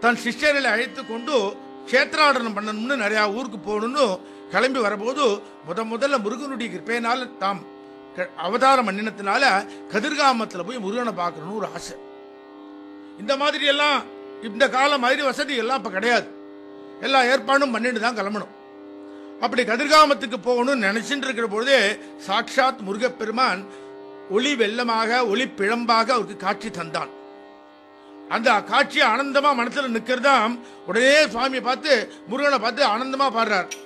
தன் சிஷ்யர்களை அழைத்து கொண்டு கஷேத்ராடனம் பண்ணணும்னு நிறைய ஊருக்கு போகணும்னு கிளம்பி வரும்போது முத முதல்ல முருகனுடைய கிருப்பையினால தாம் க- அவதாரம் பண்ணினத்தினால கதிர்காமத்துல போய் முருகனை பார்க்கணும்னு ஒரு ஆசை இந்த மாதிரி எல்லாம் இந்த காலம் மாதிரி வசதி எல்லாம் இப்ப கிடையாது எல்லா ஏற்பாடும் பண்ணிட்டு தான் கிளம்பணும் அப்படி கதிர்காமத்துக்கு போகணும்னு நினைச்சிட்டு இருக்கிற பொழுதே சாட்சாத் முருகப்பெருமான் ஒளி வெள்ளமாக ஒளி பிழம்பாக அவருக்கு காட்சி தந்தான் அந்த காட்சி ஆனந்தமா மனசுல நிக்கிறதாம் உடனே சுவாமியை பார்த்து முருகனை பார்த்து ஆனந்தமா பாடுறார்